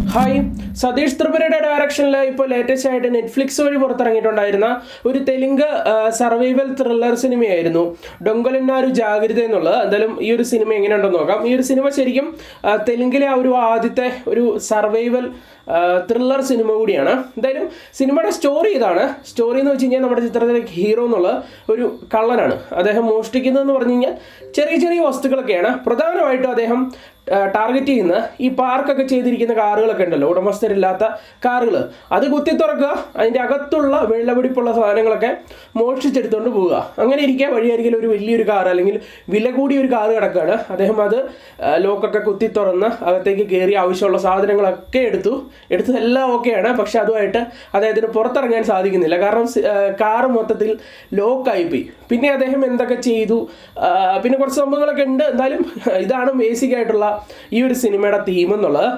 hi Satheesh ത്രിപുരയുടെ ഡയറക്ഷനിൽ ഇപ്പോൾ latest ആയിട്ട് നെറ്റ്ഫ്ലിക്സ് വഴി പുറത്തിറങ്ങിയിട്ടുണ്ടായിരുന്ന ഒരു തെലുങ്ക് സർവൈവൽ ത്രില്ലർ സിനിമയായിരുന്നു ഡൊങ്കലന്നാരു ജാഗ്രത എന്നുള്ളത് എന്തായാലും ഈ ഒരു സിനിമ എങ്ങനെയുണ്ടെന്ന് നോക്കാം ഈ ഒരു സിനിമ ശരിക്കും ആ, തെലുങ്കിലെ ആ ഒരു ആദ്യത്തെ ഒരു സർവൈവൽ ത്രില്ലർ സിനിമ കൂടിയാണ് എന്തായാലും സിനിമയുടെ സ്റ്റോറി ഇതാണ് സ്റ്റോറി എന്ന് വെച്ച് കഴിഞ്ഞാൽ നമ്മുടെ ചിത്രത്തിലെ ഹീറോ എന്നുള്ള ഒരു കള്ളനാണ് അദ്ദേഹം മോഷ്ടിക്കുന്നതെന്ന് പറഞ്ഞു കഴിഞ്ഞാൽ ചെറിയ ചെറിയ വസ്തുക്കളൊക്കെയാണ് പ്രധാനമായിട്ടും അദ്ദേഹം ടാർഗറ്റ് ചെയ്യുന്ന ഈ പാർക്കൊക്കെ ചെയ്തിരിക്കുന്ന കാറുകളൊക്കെ ഉണ്ടല്ലോ ഉടമസ്ഥരില്ലാത്ത കാറുകൾ അത് കുത്തി തുറക്കുക അതിൻ്റെ അകത്തുള്ള വെള്ളപിടിപ്പുള്ള സാധനങ്ങളൊക്കെ മോഷ്ടിച്ചെടുത്തുകൊണ്ട് പോവുക അങ്ങനെ ഇരിക്കുക വഴിയരികിൽ ഒരു വലിയൊരു കാർ അല്ലെങ്കിൽ വില കൂടിയ ഒരു കാറ് കിടക്കുകയാണ് അദ്ദേഹം അത് ആ, ലോക്കൊക്കെ കുത്തി തുറന്ന് അകത്തേക്ക് കയറി ആവശ്യമുള്ള സാധനങ്ങളൊക്കെ എടുത്തു എടുത്തതെല്ലാം ഓക്കെയാണ് പക്ഷെ അതുമായിട്ട് അദ്ദേഹത്തിന് പുറത്തിറങ്ങാൻ സാധിക്കുന്നില്ല കാരണം കാറ് മൊത്തത്തിൽ ലോക്കായിപ്പോയി പിന്നെ അദ്ദേഹം എന്തൊക്കെ ചെയ്തു ആ, പിന്നെ കുറച്ച് സംഭവങ്ങളൊക്കെ ഉണ്ട് എന്തായാലും ഇതാണ് ബേസിക് ആയിട്ടുള്ള ഈ ഒരു സിനിമയുടെ തീം എന്നുള്ളത്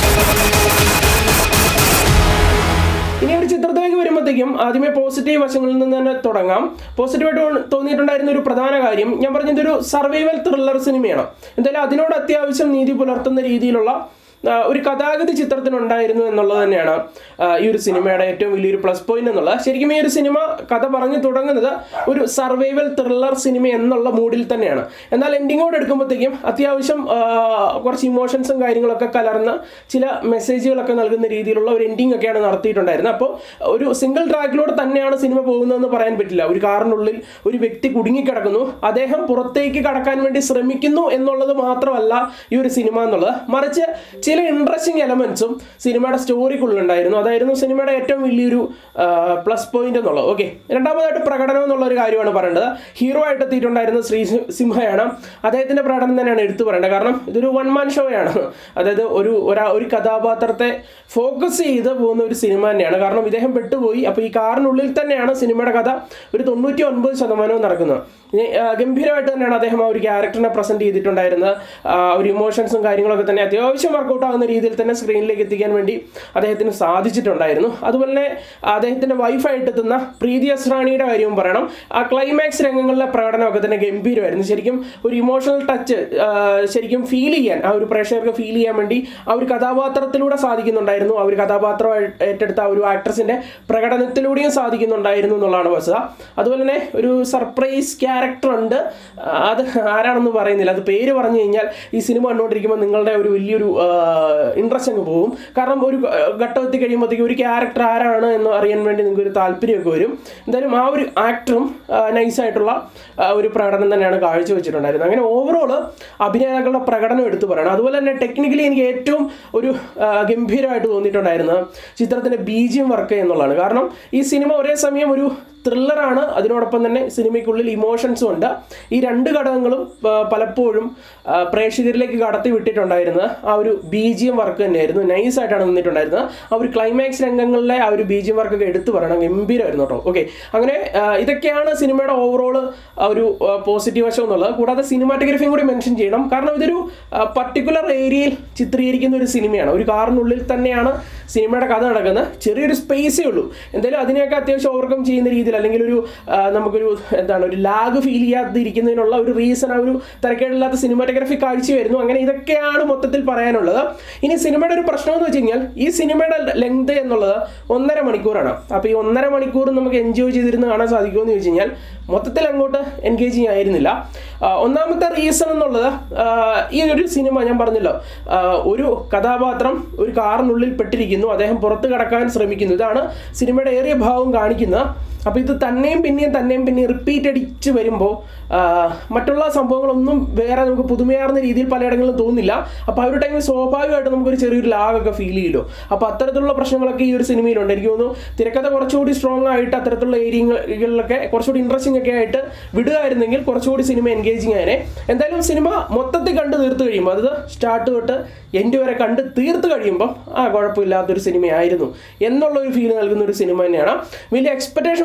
ഇനി ഒരു ചിത്രത്തിലേക്ക് വരുമ്പോഴത്തേക്കും ആദ്യമേ പോസിറ്റീവ് വശങ്ങളിൽ നിന്ന് തന്നെ തുടങ്ങാം പോസിറ്റീവായിട്ട് തോന്നി- തോന്നിയിട്ടുണ്ടായിരുന്ന ഒരു പ്രധാന കാര്യം ഞാൻ പറഞ്ഞത് ഒരു സർവൈവൽ ത്രില്ലർ സിനിമയാണ് എന്തായാലും അതിനോട് അത്യാവശ്യം നീതി പുലർത്തുന്ന രീതിയിലുള്ള ആ, ഒരു കഥാഗതി ചിത്രത്തിനുണ്ടായിരുന്നു എന്നുള്ളത് തന്നെയാണ് ആ, ഈ ഒരു സിനിമയുടെ ഏറ്റവും വലിയൊരു പ്ലസ് പോയിന്റ് എന്നുള്ളത് ശരിക്കും ഈ ഒരു സിനിമ കഥ പറഞ്ഞു തുടങ്ങുന്നത് ഒരു സർവൈവൽ ത്രില്ലർ സിനിമ എന്നുള്ള മൂഡിൽ തന്നെയാണ് എന്നാൽ എൻഡിങ്ങോട് എടുക്കുമ്പോഴത്തേക്കും അത്യാവശ്യം ആ, കുറച്ച് ഇമോഷൻസും കാര്യങ്ങളൊക്കെ കലർന്ന് ചില മെസ്സേജുകളൊക്കെ നൽകുന്ന രീതിയിലുള്ള ഒരു എൻഡിങ് ഒക്കെയാണ് നടത്തിയിട്ടുണ്ടായിരുന്നത് അപ്പോൾ ഒരു സിംഗിൾ ട്രാക്കിലൂടെ തന്നെയാണ് സിനിമ പോകുന്നതെന്ന് പറയാൻ പറ്റില്ല ഒരു കാറിനുള്ളിൽ ഒരു വ്യക്തി കുടുങ്ങിക്കിടക്കുന്നു അദ്ദേഹം പുറത്തേക്ക് കടക്കാൻ വേണ്ടി ശ്രമിക്കുന്നു എന്നുള്ളത് മാത്രമല്ല ഈ ഒരു സിനിമ എന്നുള്ളത് മറിച്ച് ചില ഇൻട്രസ്റ്റിംഗ് എലമെന്റ്സും സിനിമയുടെ സ്റ്റോറിക്കുള്ളുണ്ടായിരുന്നു അതായിരുന്നു സിനിമയുടെ ഏറ്റവും വലിയൊരു പ്ലസ് പോയിന്റ് എന്നുള്ളത് ഓക്കെ രണ്ടാമതായിട്ട് പ്രകടനം എന്നുള്ള ഒരു കാര്യമാണ് പറയേണ്ടത് ഹീറോ ആയിട്ട് എത്തിയിട്ടുണ്ടായിരുന്ന ശ്രീ സിംഹയാണ് അദ്ദേഹത്തിന്റെ പ്രകടനം തന്നെയാണ് എടുത്തു പറയേണ്ടത് കാരണം ഇതൊരു വൺ മാൻ ഷോയാണ് അതായത് ഒരു ഒരാ ഒരു കഥാപാത്രത്തെ ഫോക്കസ് ചെയ്ത് പോകുന്ന ഒരു സിനിമ തന്നെയാണ് കാരണം ഇദ്ദേഹം പെട്ടുപോയി അപ്പോൾ ഈ കാറിനുള്ളിൽ തന്നെയാണ് സിനിമയുടെ കഥ ഒരു തൊണ്ണൂറ്റി ഒൻപത് ശതമാനവും നടക്കുന്നത് ഇനി, ആ, ഗംഭീരമായിട്ട് തന്നെയാണ് അദ്ദേഹം ആ ഒരു ക്യാരക്ടറിനെ പ്രസന്റ് ചെയ്തിട്ടുണ്ടായിരുന്നത് ആ ഒരു ഇമോഷൻസും കാര്യങ്ങളൊക്കെ തന്നെ അത്യാവശ്യം വർക്കൗട്ട് ആകുന്ന രീതിയിൽ തന്നെ സ്ക്രീനിലേക്ക് എത്തിക്കാൻ വേണ്ടി അദ്ദേഹത്തിന് സാധിച്ചിട്ടുണ്ടായിരുന്നു അതുപോലെ തന്നെ അദ്ദേഹത്തിന്റെ വൈഫായിട്ട് എത്തുന്ന പ്രീതി അസ്രാണിയുടെ കാര്യവും പറയണം ആ ക്ലൈമാക്സ് രംഗങ്ങളിലെ പ്രകടനമൊക്കെ തന്നെ ഗംഭീരമായിരുന്നു ശരിക്കും ഒരു ഇമോഷണൽ ടച്ച് ശരിക്കും ഫീൽ ചെയ്യാൻ ആ ഒരു പ്രേക്ഷകർക്ക് ഫീൽ ചെയ്യാൻ വേണ്ടി ആ ഒരു കഥാപാത്രത്തിലൂടെ സാധിക്കുന്നുണ്ടായിരുന്നു ആ ഒരു കഥാപാത്രം ഏറ്റെടുത്ത ആ ഒരു ആക്ട്രസിന്റെ പ്രകടനത്തിലൂടെയും സാധിക്കുന്നുണ്ടായിരുന്നു എന്നുള്ളതാണ് വസ്തുത അതുപോലെ തന്നെ ഒരു സർപ്രൈസ് ക്യാരക്ടർ ഉണ്ട് ആ, അത് ആരാണെന്ന് പറയുന്നില്ല അത് പേര് പറഞ്ഞു കഴിഞ്ഞാൽ ഈ സിനിമ കണ്ടുകൊണ്ടിരിക്കുമ്പോൾ നിങ്ങളുടെ ഒരു വലിയൊരു ഇൻട്രസ്റ്റ് അങ്ങ് പോകും കാരണം ഒരു ഘട്ടം എത്തി കഴിയുമ്പോഴത്തേക്കും ഒരു ക്യാരക്ടർ ആരാണ് എന്ന് അറിയാൻ വേണ്ടി നിങ്ങൾക്ക് ഒരു താല്പര്യമൊക്കെ വരും എന്തായാലും ആ ഒരു ആക്ടറും നൈസായിട്ടുള്ള ഒരു പ്രകടനം തന്നെയാണ് കാഴ്ചവെച്ചിട്ടുണ്ടായിരുന്നത് അങ്ങനെ ഓവറോൾ അഭിനേതാക്കളുടെ പ്രകടനം എടുത്തു പറയണം അതുപോലെ തന്നെ ടെക്നിക്കലി എനിക്ക് ഏറ്റവും ഒരു ആ, ഗംഭീരമായിട്ട് തോന്നിയിട്ടുണ്ടായിരുന്നത് ചിത്രത്തിൻ്റെ ബീജിയം വർക്ക് എന്നുള്ളതാണ് കാരണം ഈ സിനിമ ഒരേ സമയം ഒരു ത്രില്ലറാണ് അതിനോടൊപ്പം തന്നെ സിനിമയ്ക്കുള്ളിൽ ഇമോഷൻസും ഉണ്ട് ഈ രണ്ട് ഘടകങ്ങളും ആ, പലപ്പോഴും ആ, പ്രേക്ഷകരിലേക്ക് കടത്തി വിട്ടിട്ടുണ്ടായിരുന്നത് ആ ഒരു ബീജിയം വർക്ക് തന്നെയായിരുന്നു നൈസായിട്ടാണ് നിന്നിട്ടുണ്ടായിരുന്നത് ആ ഒരു ക്ലൈമാക്സ് രംഗങ്ങളിലെ ആ ഒരു ബീജിയം വർക്കൊക്കെ എടുത്തു പറയണം ഗംഭീരമായിരുന്നു കേട്ടോ ഓക്കെ അങ്ങനെ ആ, ഇതൊക്കെയാണ് സിനിമയുടെ ഓവറോൾ ഒരു പോസിറ്റീവ് വശം എന്നുള്ളത് കൂടാതെ സിനിമാറ്റോഗ്രഫിയും കൂടി മെൻഷൻ ചെയ്യണം കാരണം ഇതൊരു പർട്ടിക്കുലർ ഏരിയയിൽ ചിത്രീകരിക്കുന്ന ഒരു സിനിമയാണ് ഒരു കാറിനുള്ളിൽ തന്നെയാണ് സിനിമയുടെ കഥ നടക്കുന്നത് ചെറിയൊരു സ്പേസേ ഉള്ളൂ എന്തായാലും അതിനെയൊക്കെ അത്യാവശ്യം ഓവർകം ചെയ്യുന്ന രീതിയിൽ അല്ലെങ്കിൽ ഒരു ആ, നമുക്കൊരു എന്താണ് ഒരു ലാഗ് ഫീൽ ചെയ്യാതിരിക്കുന്നതിനുള്ള ഒരു റീസൺ ആ ഒരു തിരക്കേടില്ലാത്ത സിനിമാറ്റോഗ്രഫി കാഴ്ച വരുന്നു അങ്ങനെ ഇതൊക്കെയാണ് മൊത്തത്തിൽ പറയാനുള്ളത് ഇനി സിനിമയുടെ ഒരു പ്രശ്നം എന്ന് വെച്ച് കഴിഞ്ഞാൽ ഈ സിനിമയുടെ ലെങ്ത് എന്നുള്ളത് ഒന്നര മണിക്കൂറാണ് അപ്പോൾ ഈ ഒന്നര മണിക്കൂർ നമുക്ക് എൻജോയ് ചെയ്തിരുന്ന് കാണാൻ സാധിക്കുമെന്ന് ചോദിച്ചു കഴിഞ്ഞാൽ മൊത്തത്തിൽ അങ്ങോട്ട് എൻഗേജിങ് ആയിരുന്നില്ല ആ, ഒന്നാമത്തെ റീസൺ എന്നുള്ളത് ആ, ഈ ഒരു സിനിമ ഞാൻ പറഞ്ഞല്ലോ ആ, ഒരു കഥാപാത്രം ഒരു കാറിനുള്ളിൽ പെട്ടിരിക്കുന്നു അദ്ദേഹം പുറത്ത് കടക്കാൻ ശ്രമിക്കുന്നു ഇതാണ് സിനിമയുടെ ഏറിയ ഭാവം കാണിക്കുന്നത് അപ്പോൾ ഇത് തന്നെയും പിന്നെയും തന്നെയും പിന്നെയും റിപ്പീറ്റ് അടിച്ച് വരുമ്പോൾ മറ്റുള്ള സംഭവങ്ങളൊന്നും വേറെ നമുക്ക് പുതുമയാർന്ന രീതിയിൽ പലയിടങ്ങളിലും തോന്നില്ല അപ്പോൾ ആ ഒരു ടൈമിൽ സ്വാഭാവികമായിട്ട് നമുക്കൊരു ചെറിയൊരു ലാഗൊക്കെ ഫീൽ ചെയ്യല്ലോ അപ്പോൾ അത്തരത്തിലുള്ള പ്രശ്നങ്ങളൊക്കെ ഈ ഒരു സിനിമയിലുണ്ട് എനിക്ക് തോന്നുന്നു തിരക്കഥ കുറച്ചുകൂടി സ്ട്രോങ് ആയിട്ട് അത്തരത്തിലുള്ള ഏരിയകളിലൊക്കെ കുറച്ചുകൂടി ഇൻട്രസ്റ്റിംഗ് ഒക്കെ ആയിട്ട് വിടുകയായിരുന്നെങ്കിൽ കുറച്ചുകൂടി സിനിമ എൻഗേജിങ് ആയനെ എന്തായാലും സിനിമ മൊത്തത്തിൽ കണ്ട് തീർത്ത് കഴിയുമ്പോൾ അത് സ്റ്റാർട്ട് തൊട്ട് എൻഡ് വരെ കണ്ട് തീർത്ത് കഴിയുമ്പോൾ ആ കുഴപ്പമില്ലാത്തൊരു സിനിമയായിരുന്നു എന്നുള്ള ഒരു ഫീൽ നൽകുന്ന ഒരു സിനിമ തന്നെയാണ് വലിയ എക്സ്പെക്ടേഷൻ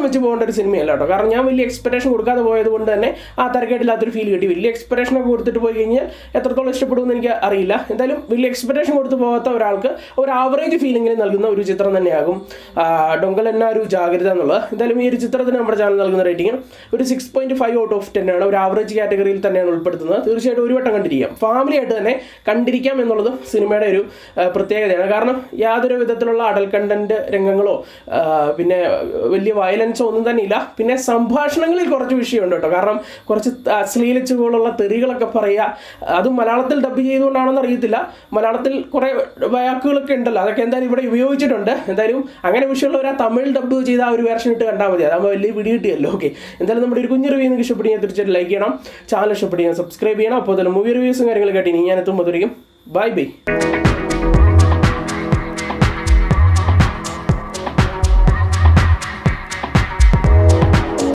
വെച്ച് പോകേണ്ട ഒരു സിനിമയല്ല കേട്ടോ കാരണം ഞാൻ വലിയ എക്സ്പെക്ടേഷൻ കൊടുക്കാതെ പോയത് കൊണ്ട് തന്നെ ആ തരക്കേടില്ലാത്തൊരു ഫീൽ കിട്ടി വലിയ എക്സ്പെക്ടേഷൻ ഒക്കെ കൊടുത്തിട്ട് പോയി കഴിഞ്ഞാൽ എത്രത്തോളം ഇഷ്ടപ്പെടുമെന്ന് എനിക്ക് അറിയില്ല എന്തായാലും വലിയ എക്സ്പെക്ടേഷൻ കൊടുത്ത് പോകാത്ത ഒരാൾക്ക് ഒരു ആവറേജ് ഫീലിംഗിൽ നൽകുന്ന ഒരു ചിത്രം തന്നെയാകും ഡൊങ്കൽ എന്ന ഒരു ജാഗ്രത എന്നുള്ളത് എന്തായാലും ഈ ഒരു ചിത്രത്തിന് നമ്മുടെ ചാനൽ നൽകുന്ന റേറ്റിംഗ് ഒരു six point five out of ten ആണ് ഒരു ആവറേജ് കാറ്റഗറിയിൽ തന്നെയാണ് ഉൾപ്പെടുത്തുന്നത് തീർച്ചയായിട്ടും ഒരു വട്ടം കണ്ടിരിക്കാം ഫാമിലി ആയിട്ട് തന്നെ കണ്ടിരിക്കാം എന്നുള്ളത് സിനിമയുടെ ഒരു ആ, പ്രത്യേകതയാണ് കാരണം യാതൊരു വിധത്തിലുള്ള അടൽ കണ്ടന്റ് രംഗങ്ങളോ ആ, പിന്നെ വലിയ വയലൻസോ ഒന്നും തന്നെ ഇല്ല പിന്നെ സംഭാഷണങ്ങളിൽ കുറച്ച് വിഷയമുണ്ട് കേട്ടോ കാരണം കുറച്ച് അശ്ലീലിച്ചുപോലുള്ള തെറികളൊക്കെ പറയുക അതും മലയാളത്തിൽ ഡബ് ചെയ്തുകൊണ്ടാണെന്ന് അറിയത്തില്ല മലയാളത്തിൽ കുറേ വാക്കുകളൊക്കെ ഉണ്ടല്ലോ അതൊക്കെ എന്തായാലും ഇവിടെ ഉപയോഗിച്ചിട്ടുണ്ട് എന്തായാലും അങ്ങനെ വിഷയമുള്ളവർ ആ തമിഴ് ഡബ് ചെയ്ത ആ ഒരു വേർഷൻ ഇട്ട് കണ്ടാൽ മതി അതാകുമ്പോൾ വലിയ പിടി കിട്ടിയല്ലോ ഓക്കെ എന്തായാലും നമ്മുടെ ഒരു കുഞ്ഞു റിവ്യൂ നിങ്ങൾക്ക് ഇഷ്ടപ്പെടുകയും തീർച്ചയായിട്ടും ലൈക്ക് ചെയ്യണം ചാനൽ ഇഷ്ടപ്പെടുകയും സബ്സ്ക്രൈബ് ചെയ്യണം അപ്പോൾ തന്നെ മൂവി റിവ്യൂസും കാര്യങ്ങളൊക്കെ ആയിട്ട് ഇനി ഞാൻ എത്തുമ്പോൾ ബൈ ബൈ